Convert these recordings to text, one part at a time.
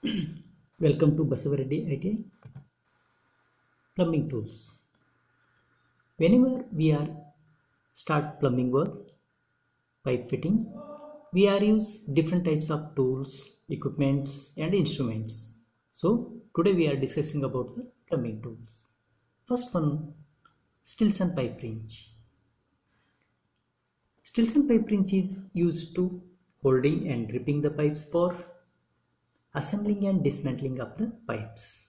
Welcome to Basavaredi ITI Plumbing Tools. Whenever we are start plumbing work, pipe fitting, we are use different types of tools, equipments and instruments. So today we are discussing about the plumbing tools. First one, Stilson pipe wrench. Stilson pipe wrench is used to holding and gripping the pipes for assembling and dismantling of the pipes.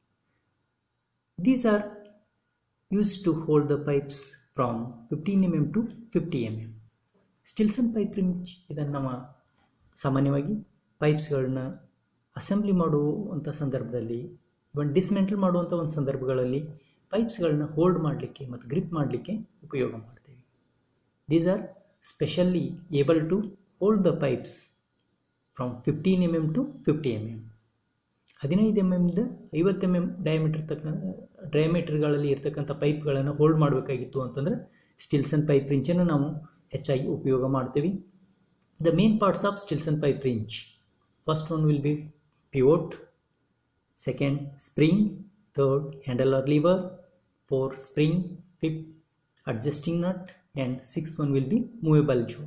These are used to hold the pipes from 15 mm to 50 mm. Stillson pipe wrench ಇದನ್ನು ನಾವು ಸಾಮಾನ್ಯವಾಗಿ ಪೈಪ್ಸ್ಗಳನ್ನ assembly ಮಾಡುವಂಥ ಸಂದರ್ಭದಲ್ಲಿ ಇವನ್ dismantle ಮಾಡುವಂಥ ಒಂದು ಸಂದರ್ಭಗಳಲ್ಲಿ ಪೈಪ್ಸ್ಗಳನ್ನ hold ಮಾಡಲಿಕ್ಕೆ ಮತ್ತು ಗ್ರಿಪ್ ಮಾಡಲಿಕ್ಕೆ ಉಪಯೋಗ ಮಾಡ್ತೀವಿ these are specially able to hold the pipes from fifteen M M to fifty M M ಹದಿನೈದು ಎಮ್ ಎಮ್ದ ಐವತ್ತು ಎಮ್ ಎಮ್ ಡಯಾಮೀಟರ್ ತಕ್ಕ ಡಯಾಮೀಟರ್ಗಳಲ್ಲಿ ಇರ್ತಕ್ಕಂಥ ಪೈಪ್ಗಳನ್ನು ಹೋಲ್ಡ್ ಮಾಡಬೇಕಾಗಿತ್ತು ಅಂತಂದ್ರೆ ಸ್ಟಿಲ್ಸನ್ ಪೈಪ್ ರಿಂಚನ್ನು ನಾವು ಹೆಚ್ಚಾಗಿ ಉಪಯೋಗ ಮಾಡ್ತೀವಿ the main parts of Stillson pipe wrench first one will be pivot second spring third handle or lever four spring fifth adjusting nut and six one will be movable jaw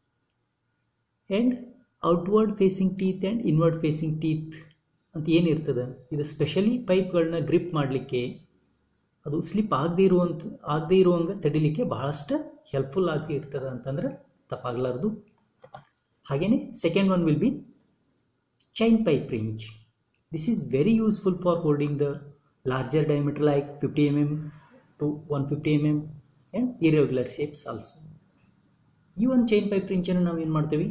and outward facing teeth and inward facing teeth ಅಂತ ಏನಿರ್ತದೆ ಇದು specially ಪೈಪ್ಗಳನ್ನ grip ಮಾಡಲಿಕ್ಕೆ ಅದು slip ಆಗದೇ ಇರುವಂಥ ಆಗದೇ ಇರುವಂಗೆ ತಡಿಲಿಕ್ಕೆ ಬಹಳಷ್ಟು ಹೆಲ್ಪ್ಫುಲ್ ಆಗಿ ಇರ್ತದೆ ಅಂತಂದ್ರೆ ತಪ್ಪಾಗಲಾರ್ದು ಹಾಗೆಯೇ second one will be chain pipe wrench this is very useful for holding the larger diameter like fifty M M to one fifty M M and irregular shapes also ಈ ಒಂದು ಚೈನ್ ಪೈಪ್ ರೇಂಜನ್ನು ನಾವು ಏನು ಮಾಡ್ತೀವಿ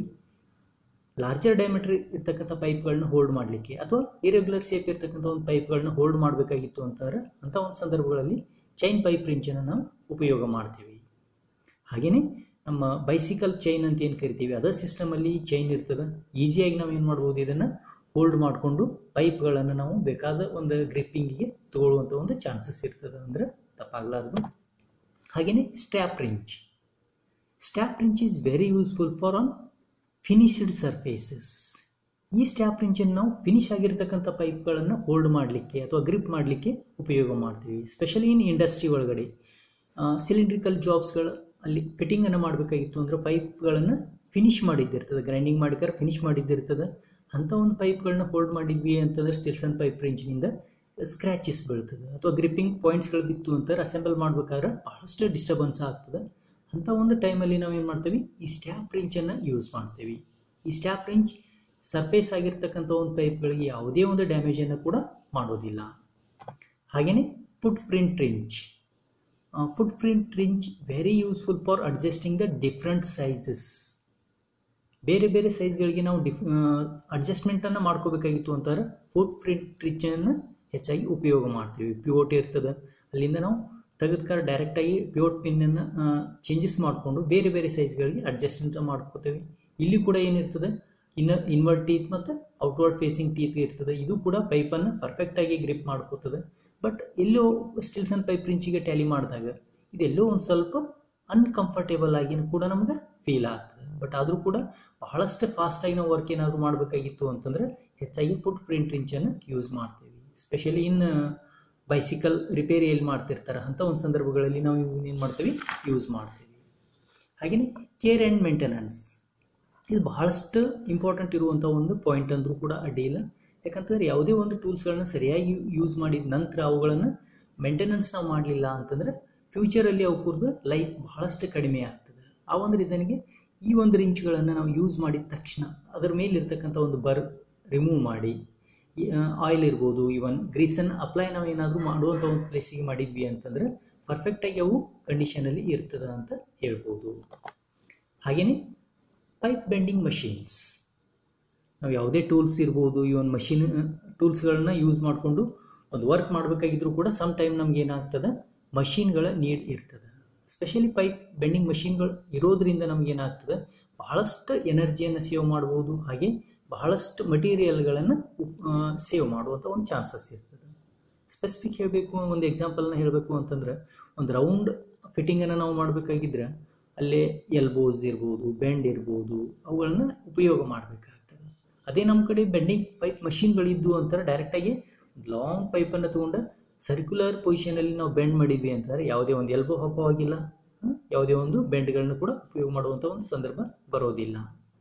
larger diameter ಇರ್ತಕ್ಕಂಥ ಪೈಪ್ಗಳನ್ನ hold ಮಾಡಲಿಕ್ಕೆ ಅಥವಾ irregular shape ಇರ್ತಕ್ಕಂಥ ಒಂದು ಪೈಪ್ಗಳನ್ನ ಹೋಲ್ಡ್ ಮಾಡಬೇಕಾಗಿತ್ತು ಅಂತಂದ್ರೆ ಅಂಥ ಒಂದು ಸಂದರ್ಭಗಳಲ್ಲಿ ಚೈನ್ ಪೈಪ್ ರಿಂಚನ್ನು ನಾವು ಉಪಯೋಗ ಮಾಡ್ತೀವಿ ಹಾಗೆಯೇ ನಮ್ಮ ಬೈಸಿಕಲ್ ಚೈನ್ ಅಂತ ಏನು ಕರಿತೀವಿ ಅದೇ ಸಿಸ್ಟಮಲ್ಲಿ ಚೈನ್ ಇರ್ತದೆ ಈಸಿಯಾಗಿ ನಾವು ಏನು ಮಾಡ್ಬೋದು ಇದನ್ನು ಹೋಲ್ಡ್ ಮಾಡಿಕೊಂಡು ಪೈಪ್ಗಳನ್ನು ನಾವು ಬೇಕಾದ ಒಂದು ಗ್ರಿಪ್ಪಿಂಗಿಗೆ ತಗೊಳ್ಳುವಂಥ ಒಂದು ಚಾನ್ಸಸ್ ಇರ್ತದೆ ಅಂದರೆ ತಪ್ಪಾಗಲಾರ್ದು ಹಾಗೆಯೇ strap wrench strap wrench is very useful for on finished surfaces ಈ ಸ್ಟ್ಯಾಪ್ ರಿಂಚನ್ನು ನಾವು ಫಿನಿಶ್ ಆಗಿರ್ತಕ್ಕಂಥ ಪೈಪ್ಗಳನ್ನು ಹೋಲ್ಡ್ ಮಾಡಲಿಕ್ಕೆ ಅಥವಾ ಗ್ರಿಪ್ ಮಾಡಲಿಕ್ಕೆ ಉಪಯೋಗ ಮಾಡ್ತೀವಿ ಸ್ಪೆಷಲಿ ಇನ್ ಇಂಡಸ್ಟ್ರಿ ಒಳಗಡೆ ಸಿಲಿಂಡ್ರಿಕಲ್ ಜಾಬ್ಸ್ಗಳು ಅಲ್ಲಿ ಫಿಟ್ಟಿಂಗನ್ನು ಮಾಡಬೇಕಾಗಿತ್ತು ಅಂದರೆ ಪೈಪ್ಗಳನ್ನು ಫಿನಿಶ್ ಮಾಡಿದ್ದಿರ್ತದೆ ಗ್ರೈಂಡಿಂಗ್ ಮಾಡಿದ್ರೆ ಫಿನಿಶ್ ಮಾಡಿದ್ದಿರ್ತದೆ ಅಂಥ ಒಂದು ಪೈಪ್ಗಳನ್ನ ಹೋಲ್ಡ್ ಮಾಡಿದ್ವಿ ಅಂತಂದ್ರೆ ಸ್ಟಿಲ್ಸನ್ ಪೈಪ್ ರೇಂಜ್ನಿಂದ ಸ್ಕ್ರ್ಯಾಚಸ್ ಬೀಳ್ತದೆ ಅಥವಾ ಗ್ರಿಪ್ಪಿಂಗ್ ಪಾಯಿಂಟ್ಸ್ಗಳು ಬಿತ್ತು ಅಂತಾರೆ ಅಸೆಂಬಲ್ ಮಾಡ್ಬೇಕಾದ್ರೆ ಬಹಳಷ್ಟು ಡಿಸ್ಟರ್ಬೆನ್ಸ್ ಆಗ್ತದೆ ಅಂಥ ಒಂದು ಟೈಮಲ್ಲಿ ನಾವು ಏನು ಮಾಡ್ತೀವಿ ಈ ಸ್ಟ್ಯಾಪ್ ರಿಂಚನ್ನು ಯೂಸ್ ಮಾಡ್ತೀವಿ ಈ ಸ್ಟ್ಯಾಪ್ ರಿಂಚ್ ಸರ್ಫೇಸ್ ಆಗಿರ್ತಕ್ಕಂಥ ಒಂದು ಪೈಪ್ಗಳಿಗೆ ಯಾವುದೇ ಒಂದು ಡ್ಯಾಮೇಜನ್ನು ಕೂಡ ಮಾಡೋದಿಲ್ಲ ಹಾಗೆಯೇ footprint wrench footprint wrench very useful for adjusting the different sizes ಬೇರೆ ಬೇರೆ ಸೈಜ್ಗಳಿಗೆ ನಾವು ಡಿಫ್ ಅಡ್ಜಸ್ಟ್ಮೆಂಟನ್ನು ಮಾಡ್ಕೋಬೇಕಾಗಿತ್ತು ಅಂತಾರೆ ಫುಟ್ ಪ್ರಿಂಟ್ ರಿಂಚನ್ನು ಹೆಚ್ಚಾಗಿ ಉಪಯೋಗ ಮಾಡ್ತೀವಿ ಪಿವೋಟ್ ಇರ್ತದೆ ಅಲ್ಲಿಂದ ನಾವು ತೆಗೆದ್ಕಾರ ಡೈರೆಕ್ಟಾಗಿ ಪಿವೋಟ್ ಪಿನ್ನನ್ನು ಚೇಂಜಸ್ ಮಾಡಿಕೊಂಡು ಬೇರೆ ಬೇರೆ ಸೈಜ್ಗಳಿಗೆ ಅಡ್ಜಸ್ಟ್ಮೆಂಟ್ ಮಾಡ್ಕೋತೀವಿ ಇಲ್ಲಿ ಕೂಡ ಏನಿರ್ತದೆ ಇನ್ನು ಇನ್ವರ್ಟ್ ಟೀತ್ ಮತ್ತು ಔಟ್ವರ್ಡ್ ಫೇಸಿಂಗ್ ಟೀತ್ ಇರ್ತದೆ ಇದು ಕೂಡ ಪೈಪನ್ನು ಪರ್ಫೆಕ್ಟಾಗಿ ಗ್ರಿಪ್ ಮಾಡ್ಕೋತದೆ ಬಟ್ ಎಲ್ಲೋ ಸ್ಟಿಲ್ಸನ್ ಪೈಪ್ ರಿಂಚಿಗೆ ಟ್ಯಾಲಿ ಮಾಡಿದಾಗ ಇದೆಲ್ಲೋ ಒಂದು ಸ್ವಲ್ಪ ಅನ್ಕಂಫರ್ಟೇಬಲ್ ಆಗಿ ಕೂಡ ನಮ್ಗೆ ಫೀಲ್ ಆಗ್ತದೆ ಬಟ್ ಆದರೂ ಕೂಡ ಬಹಳಷ್ಟು ಫಾಸ್ಟಾಗಿ ನಾವು ವರ್ಕ್ ಏನಾದರೂ ಮಾಡಬೇಕಾಗಿತ್ತು ಅಂತಂದರೆ ಹೆಚ್ಚಾಗಿ ಫುಟ್ ಪ್ರಿಂಟ್ ರಿಂಚನ್ನು ಯೂಸ್ ಮಾಡ್ತೀವಿ ಸ್ಪೆಷಲಿ ಇನ್ ಬೈಸಿಕಲ್ ರಿಪೇರಿ ಎಲ್ಲಿ ಮಾಡ್ತಿರ್ತಾರೆ ಅಂಥ ಒಂದು ಸಂದರ್ಭಗಳಲ್ಲಿ ನಾವು ಏನು ಮಾಡ್ತೀವಿ ಯೂಸ್ ಮಾಡ್ತೀವಿ ಹಾಗೆಯೇ ಕೇರ್ ಆ್ಯಂಡ್ ಮೇಂಟೆನೆನ್ಸ್ ಇದು ಬಹಳಷ್ಟು ಇಂಪಾರ್ಟೆಂಟ್ ಇರುವಂಥ ಒಂದು ಪಾಯಿಂಟ್ ಅಂದರೂ ಕೂಡ ಅಡ್ಡಿ ಇಲ್ಲ ಯಾಕಂತಂದರೆ ಯಾವುದೇ ಒಂದು ಟೂಲ್ಸ್ಗಳನ್ನ ಸರಿಯಾಗಿ ಯೂಸ್ ಮಾಡಿದ ನಂತರ ಅವುಗಳನ್ನು ಮೇಂಟೆನೆನ್ಸ್ ನಾವು ಮಾಡಲಿಲ್ಲ ಅಂತಂದರೆ ಫ್ಯೂಚರಲ್ಲಿ ಅವು ಕುರಿದು ಲೈಫ್ ಬಹಳಷ್ಟು ಕಡಿಮೆ ಆಗ್ತದೆ ಆ ಒಂದು ರೀಸನ್ಗೆ ಈ ಒಂದು ರಿಂಚ್ಗಳನ್ನು ನಾವು ಯೂಸ್ ಮಾಡಿದ ತಕ್ಷಣ ಅದರ ಮೇಲಿರ್ತಕ್ಕಂಥ ಒಂದು ಬರ್ ರಿಮೂವ್ ಮಾಡಿ ಆಯಿಲ್ ಇರ್ಬೋದು ಇವನ್ ಗ್ರೀಸನ್ನು ಅಪ್ಲೈ ನಾವು ಏನಾದರೂ ಮಾಡುವಂಥ ಒಂದು ಪ್ಲೇಸಿಗೆ ಮಾಡಿದ್ವಿ ಅಂತಂದರೆ ಪರ್ಫೆಕ್ಟಾಗಿ ಅವು ಕಂಡೀಷನಲ್ಲಿ ಇರ್ತದೆ ಅಂತ ಹೇಳ್ಬೋದು ಹಾಗೆಯೇ ಪೈಪ್ ಬೆಂಡಿಂಗ್ ಮಷೀನ್ಸ್ ನಾವು ಯಾವುದೇ ಟೂಲ್ಸ್ ಇರ್ಬೋದು ಈ ಒಂದು ಮಷಿನ್ ಟೂಲ್ಸ್ಗಳನ್ನ ಯೂಸ್ ಮಾಡಿಕೊಂಡು ಒಂದು ವರ್ಕ್ ಮಾಡಬೇಕಾಗಿದ್ರೂ ಕೂಡ ಸಮ್ ಟೈಮ್ ನಮ್ಗೆ ಏನಾಗ್ತದೆ ಮಷೀನ್ಗಳ ನೀಡ್ ಇರ್ತದೆ ಸ್ಪೆಷಲಿ ಪೈಪ್ ಬೆಂಡಿಂಗ್ ಮಷೀನ್ಗಳು ಇರೋದ್ರಿಂದ ನಮ್ಗೆ ಏನಾಗ್ತದೆ ಬಹಳಷ್ಟು ಎನರ್ಜಿಯನ್ನು ಸೇವ್ ಮಾಡ್ಬೋದು ಹಾಗೆ ಬಹಳಷ್ಟು ಮಟೀರಿಯಲ್ಗಳನ್ನು ಸೇವ್ ಮಾಡುವಂಥ ಒಂದು ಚಾನ್ಸಸ್ ಇರ್ತದೆ ಸ್ಪೆಸಿಫಿಕ್ ಹೇಳಬೇಕು ಒಂದು ಎಕ್ಸಾಂಪಲ್ನ ಹೇಳಬೇಕು ಅಂತಂದ್ರೆ ಒಂದು ರೌಂಡ್ ಫಿಟ್ಟಿಂಗನ್ನು ನಾವು ಮಾಡಬೇಕಾಗಿದ್ರೆ ಅಲ್ಲೇ ಎಲ್ಬೋಸ್ ಇರ್ಬೋದು ಬೆಂಡ್ ಇರ್ಬೋದು ಅವುಗಳನ್ನ ಉಪಯೋಗ ಮಾಡಬೇಕಾಗ್ತದೆ ಅದೇ ನಮ್ಮ ಕಡೆ ಬೆಂಡಿಂಗ್ ಪೈಪ್ ಮಷಿನ್ಗಳಿದ್ದು ಅಂತಾರೆ ಡೈರೆಕ್ಟಾಗಿ ಲಾಂಗ್ ಪೈಪನ್ನು ತೊಗೊಂಡು ಸರ್ಕ್ಯುಲರ್ ಪೊಸಿಷನಲ್ಲಿ ನಾವು ಬೆಂಡ್ ಮಾಡಿದ್ವಿ ಅಂತಂದರೆ ಯಾವುದೇ ಒಂದು ಎಲ್ಬೋ ಹಬ್ಬವಾಗಿಲ್ಲ ಯಾವುದೇ ಒಂದು ಬೆಂಡ್ಗಳನ್ನು ಕೂಡ ಉಪಯೋಗ ಮಾಡುವಂಥ ಒಂದು ಸಂದರ್ಭ ಬರೋದಿಲ್ಲ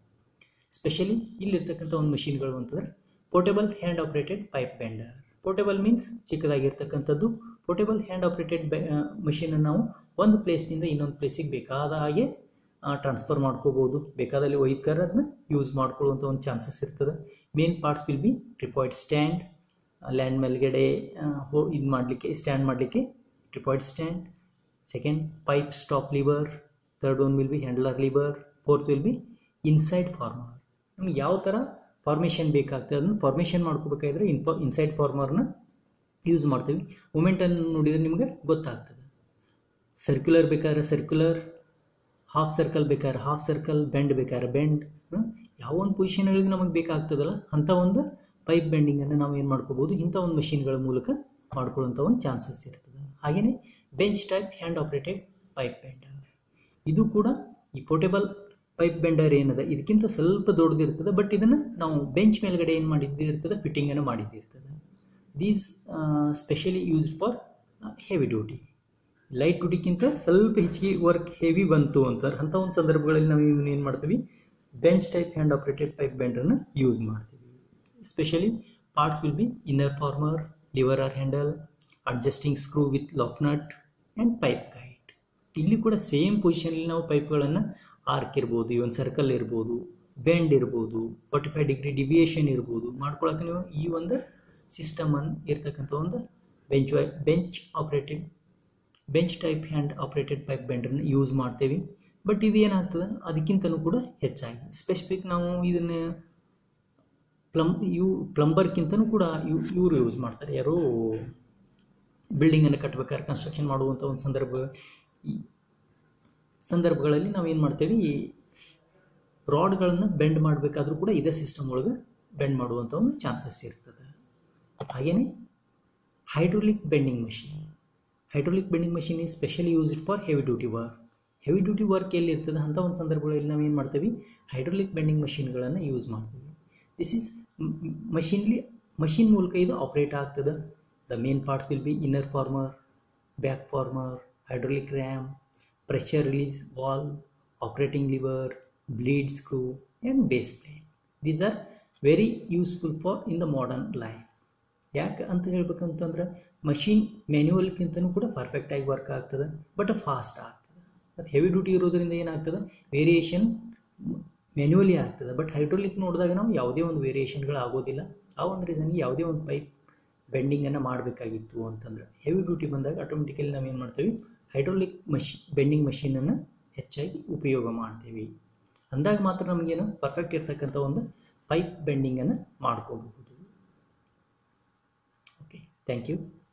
ಸ್ಪೆಷಲಿ ಇಲ್ಲಿರ್ತಕ್ಕಂಥ ಒಂದು ಮಷಿನ್ಗಳು ಅಂತಂದರೆ portable hand operated pipe bender portable means ಚಿಕ್ಕದಾಗಿರ್ತಕ್ಕಂಥದ್ದು ಪೋರ್ಟೇಬಲ್ ಹ್ಯಾಂಡ್ ಆಪ್ರೇಟೆಡ್ ಬೆ ಮಷೀನನ್ನು ನಾವು ಒಂದು ಪ್ಲೇಸ್ನಿಂದ ಇನ್ನೊಂದು ಪ್ಲೇಸಿಗೆ ಬೇಕಾದ ಹಾಗೆ ಟ್ರಾನ್ಸ್ಫರ್ ಮಾಡ್ಕೋಬೋದು ಬೇಕಾದಲ್ಲಿ ಒಯ್ತಾರೆ ಅದನ್ನ ಯೂಸ್ ಮಾಡ್ಕೊಳ್ಳುವಂಥ ಒಂದು ಚಾನ್ಸಸ್ ಇರ್ತದೆ main parts will be tripod stand ಲ್ಯಾಂಡ್ ಮೇಲ್ಗಡೆ ಹೋ ಇದು ಮಾಡಲಿಕ್ಕೆ ಸ್ಟ್ಯಾಂಡ್ ಮಾಡಲಿಕ್ಕೆ tripod stand second pipe stop lever third one will be handler lever fourth will be inside former ನಮ್ಗೆ ಯಾವ ಥರ ಫಾರ್ಮೇಷನ್ ಬೇಕಾಗ್ತದೆ ಅದನ್ನು ಫಾರ್ಮೇಷನ್ ಮಾಡ್ಕೋಬೇಕಾದ್ರೆ ಇನ್ಫಾ ಇನ್ಸೈಡ್ ಫಾರ್ಮರ್ನ ಯೂಸ್ ಮಾಡ್ತೀವಿ ಮೂಮೆಂಟನ್ನು ನೋಡಿದರೆ ನಿಮಗೆ ಗೊತ್ತಾಗ್ತದೆ ಸರ್ಕ್ಯುಲರ್ ಬೇಕಾದ್ರೆ ಸರ್ಕ್ಯುಲರ್ ಹಾಫ್ ಸರ್ಕಲ್ ಬೇಕಾದ್ರೆ ಹಾಫ್ ಸರ್ಕಲ್ ಬೆಂಡ್ ಬೇಕಾದ್ರೆ ಬೆಂಡ್ ಯಾವ ಒಂದು ಪೊಸಿಷನ್ಗಳಿಗೆ ನಮಗೆ ಬೇಕಾಗ್ತದಲ್ಲ ಅಂಥ ಒಂದು ಪೈಪ್ ಬೆಂಡಿಂಗನ್ನು ನಾವು ಏನು ಮಾಡ್ಕೋಬೋದು ಇಂಥ ಒಂದು ಮಷಿನ್ಗಳ ಮೂಲಕ ಮಾಡ್ಕೊಳ್ಳೋಂಥ ಒಂದು ಚಾನ್ಸಸ್ ಇರ್ತದೆ ಹಾಗೆಯೇ bench type hand operated pipe bender ಇದು ಕೂಡ ಈ ಪೋರ್ಟೇಬಲ್ ಪೈಪ್ ಬೆಂಡರ್ ಏನದ ಇದಕ್ಕಿಂತ ಸ್ವಲ್ಪ ದೊಡ್ಡದಿರ್ತದೆ ಬಟ್ ಇದನ್ನು ನಾವು ಬೆಂಚ್ ಮೇಲ್ಗಡೆ ಏನು ಮಾಡಿದ್ದಿರ್ತದೆ ಫಿಟ್ಟಿಂಗನ್ನು ಮಾಡಿದ್ದಿರ್ತದೆ these specially used for heavy duty light ಡ್ಯೂಟಿಗಿಂತ ಸ್ವಲ್ಪ ಹೆಚ್ಚಿಗೆ ವರ್ಕ್ ಹೆವಿ ಬಂತು ಅಂತಾರೆ ಅಂಥ ಒಂದು ಸಂದರ್ಭಗಳಲ್ಲಿ ನಾವು ಇವನ್ನ ಏನು ಮಾಡ್ತೀವಿ bench type hand operated pipe ಬೆಂಡರ್ನ ಯೂಸ್ ಮಾಡ್ತೀವಿ specially parts will be inner former lever or handle adjusting screw with lock nut and pipe guide ಇಲ್ಲಿ ಕೂಡ ಸೇಮ್ ಪೊಸಿಷನಲ್ಲಿ ನಾವು ಪೈಪ್ಗಳನ್ನು ಆರ್ಕ್ ಇರ್ಬೋದು ಇವನ್ ಸರ್ಕಲ್ ಇರ್ಬೋದು ಬೆಂಡ್ ಇರ್ಬೋದು ಫಾರ್ಟಿ ಫೈವ್ ಡಿಗ್ರಿ ಡಿವಿಯೇಷನ್ ಇರ್ಬೋದು ಮಾಡ್ಕೊಳಕ್ಕೆ ನೀವು ಈ ಒಂದು ಸಿಸ್ಟಮ್ ಅನ್ನು ಇರ್ತಕ್ಕಂಥ ಒಂದು bench bench operated bench type hand operated pipe ಬೆಂಡರ್ನ ಯೂಸ್ ಮಾಡ್ತೇವೆ ಬಟ್ ಇದು ಏನಾಗ್ತದೆ ಅದಕ್ಕಿಂತಲೂ ಕೂಡ ಹೆಚ್ಚಾಗಿ ಸ್ಪೆಸಿಫಿಕ್ ನಾವು ಇದನ್ನು ಪ್ಲಮ್ ಇವು ಪ್ಲಂಬರ್ಗಿಂತನೂ ಕೂಡ ಇವ್ ಇವರು ಯೂಸ್ ಮಾಡ್ತಾರೆ ಯಾರೋ ಬಿಲ್ಡಿಂಗನ್ನು ಕಟ್ಟಬೇಕಾದ್ರೆ ಕನ್ಸ್ಟ್ರಕ್ಷನ್ ಮಾಡುವಂಥ ಒಂದು ಸಂದರ್ಭ ಈ ಸಂದರ್ಭಗಳಲ್ಲಿ ನಾವು ಏನು ಮಾಡ್ತೇವೆ ಈ ರಾಡ್ಗಳನ್ನು ಬೆಂಡ್ ಮಾಡಬೇಕಾದ್ರೂ ಕೂಡ ಇದೇ ಸಿಸ್ಟಮ್ ಒಳಗೆ ಬೆಂಡ್ ಮಾಡುವಂಥ ಒಂದು ಚಾನ್ಸಸ್ ಇರ್ತದೆ ಹಾಗೆಯೇ hydraulic bending machine hydraulic bending machine is specially used for heavy duty work heavy duty work ಎಲ್ಲಿ ಇರ್ತದೆ ಅಂಥ ಒಂದು ಸಂದರ್ಭಗಳಲ್ಲಿ ನಾವು ಏನು ಮಾಡ್ತೀವಿ ಹೈಡ್ರೋಲಿಕ್ ಬೆಂಡಿಂಗ್ ಮಷಿನ್ಗಳನ್ನು ಯೂಸ್ ಮಾಡ್ತೀವಿ ದಿಸ್ ಈಸ್ ಮಷಿನ್ಲಿ ಮಷಿನ್ ಮೂಲಕ ಇದು ಆಪ್ರೇಟ್ ಆಗ್ತದೆ the main parts will be inner former back former hydraulic ram pressure release valve operating lever bleed screw and base plate these are very useful for in the modern life ಯಾಕೆ ಅಂತ ಹೇಳ್ಬೇಕಂತಂದ್ರೆ machine ಮ್ಯಾನ್ಯುವಲ್ಗಿಂತನೂ ಕೂಡ ಪರ್ಫೆಕ್ಟಾಗಿ work ಆಗ್ತದೆ but fast ಆಗ್ತದೆ ಮತ್ತು heavy duty ಇರೋದ್ರಿಂದ ಏನಾಗ್ತದೆ variation manually ಆಗ್ತದೆ ಬಟ್ ಹೈಡ್ರೋಲಿಕ್ ನೋಡಿದಾಗ ನಾವು ಯಾವುದೇ ಒಂದು ವೇರಿಯೇಷನ್ಗಳು ಆಗೋದಿಲ್ಲ ಆ ಒಂದು ರೀಸನ್ಗೆ ಯಾವುದೇ ಒಂದು ಪೈಪ್ ಬೆಂಡಿಂಗನ್ನು ಮಾಡಬೇಕಾಗಿತ್ತು ಅಂತಂದ್ರೆ ಹೆವಿ ಡ್ಯೂಟಿ ಬಂದಾಗ ಆಟೋಮೆಟಿಕಲಿ ನಾವು ಏನು ಮಾಡ್ತೀವಿ ಹೈಡ್ರೋಲಿಕ್ ಮಷಿ ಬೆಂಡಿಂಗ್ ಮಷೀನನ್ನು ಹೆಚ್ಚಾಗಿ ಉಪಯೋಗ ಮಾಡ್ತೀವಿ ಅಂದಾಗ ಮಾತ್ರ ನಮಗೇನು ಪರ್ಫೆಕ್ಟ್ ಇರ್ತಕ್ಕಂಥ ಒಂದು ಪೈಪ್ ಬೆಂಡಿಂಗನ್ನು ಮಾಡ್ಕೋಬಹುದು ಓಕೆ ಥ್ಯಾಂಕ್ ಯು